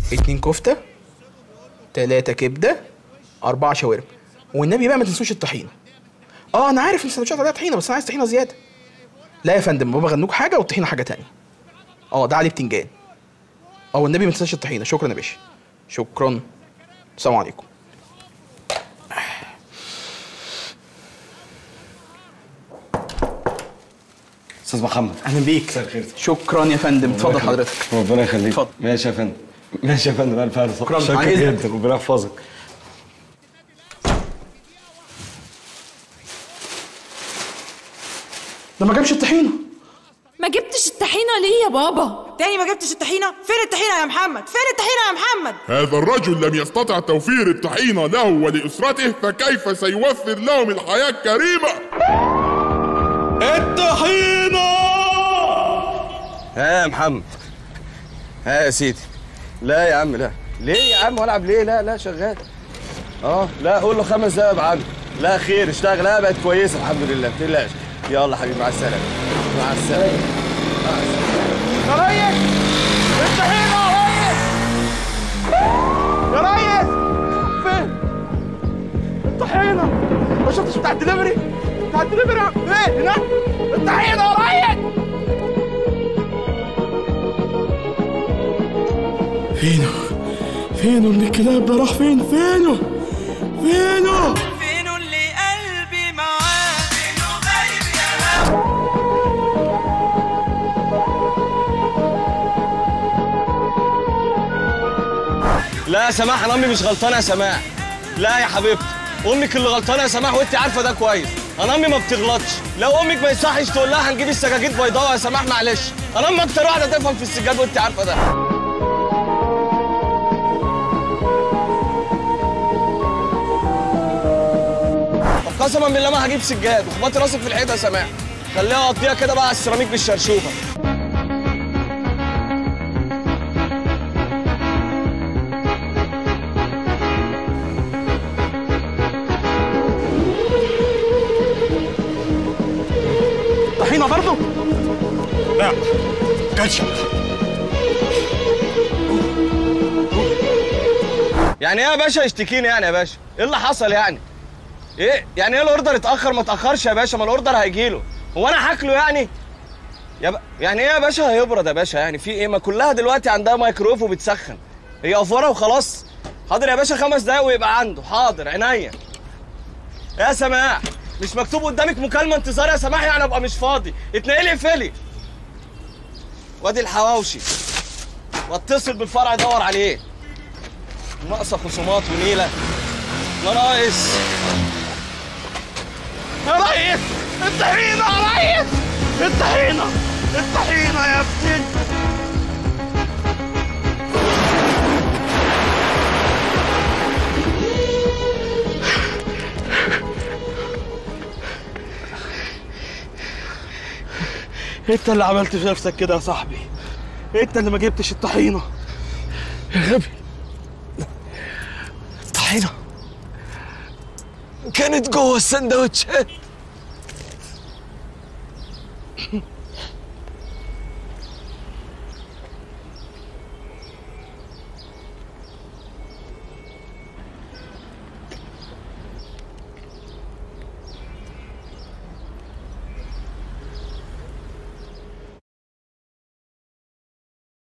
اتنين كفته تلاتة كبده أربعة شاورما والنبي بقى ما تنسوش الطحينه اه انا عارف ان السندوتشات عليها طحينه بس انا عايز طحينه زياده لا يا فندم بابا غنوج حاجه والطحينه حاجه تانية اه ده عليه بتنجان اه والنبي ما تنساش الطحينه شكرا يا باشا شكرا السلام عليكم استاذ محمد اهلا بيك مساء الخير شكرا يا فندم اتفضل حضرتك ربنا يخليك اتفضل. ماشي يا فندم ماشي يا فندم الف الف شكراً. شكرا عن إذنك. جدا ربنا يحفظك ده ما جابش الطحينه ما جبتش الطحينه ليه يا بابا تاني ما جبتش الطحينه فين الطحينه يا محمد فين الطحينه يا محمد هذا الرجل لم يستطع توفير الطحينة له ولأسرته فكيف سيوفر لهم الحياة الكريمة الطحينة ها يا محمد ها يا سيدي لا يا عم لا ليه يا عم والعب ليه لا لا شغال اه لا قول له خمس دقايق يا عم لا خير اشتغل لا بقت كويسه الحمد لله ما تقلقش يلا حبيبي مع السلامه مع السلامه يا ريس الطحينه يا ريس يا ريس فين الطحينه ما شفتش بتاع الدليفري بتاع الدليفري فين هناك الطحينه يا ريس فينه فينه ابن الكلاب ده راح فين فينه فينه فين اللي قلبي معاه فينه غايب يا لا يا سماح انا امي مش غلطانه يا سماح لا يا حبيبتي امك اللي غلطانه يا سماح وانت عارفه ده كويس انا امي ما بتغلطش لو امك ما يصحش تقول لها هنجيب السجاجيد بيضاء يا سماح معلش انا امي اكتر واحده تفهم في السجاد وانت عارفه ده طب قسما بالله ما هجيب سجاد وخبطي راسك في الحيطه يا سماح خليها اقضيها كده بقى على السيراميك بالشرشوفه طحينه برضه لا كاتشب يعني ايه يا باشا يشتكيني يعني يا باشا ايه اللي حصل يعني ايه يعني ايه الاوردر اتاخر ما اتاخرش يا باشا ما الاوردر هيجيله هو انا هاكله يعني يا ب... يعني ايه يا باشا هيبرد يا باشا يعني في ايه ما كلها دلوقتي عندها مايكرويف وبتسخن هي افوره وخلاص حاضر يا باشا خمس دقايق ويبقى عنده حاضر عينيا يا سماح مش مكتوب قدامك مكالمه انتظار يا سماح يعني ابقى مش فاضي اتنقلي اقفلي وادي الحواوشي واتصل بالفرع يدور عليه ناقصه خصومات ونيله يا ريس يا ريس الطحينة يا ريس الطحينة الطحينة يا ابني انت اللي عملت في نفسك كده يا صاحبي انت اللي ما جبتش الطحينة يا غبي طحينه كانت جوه السندوتشات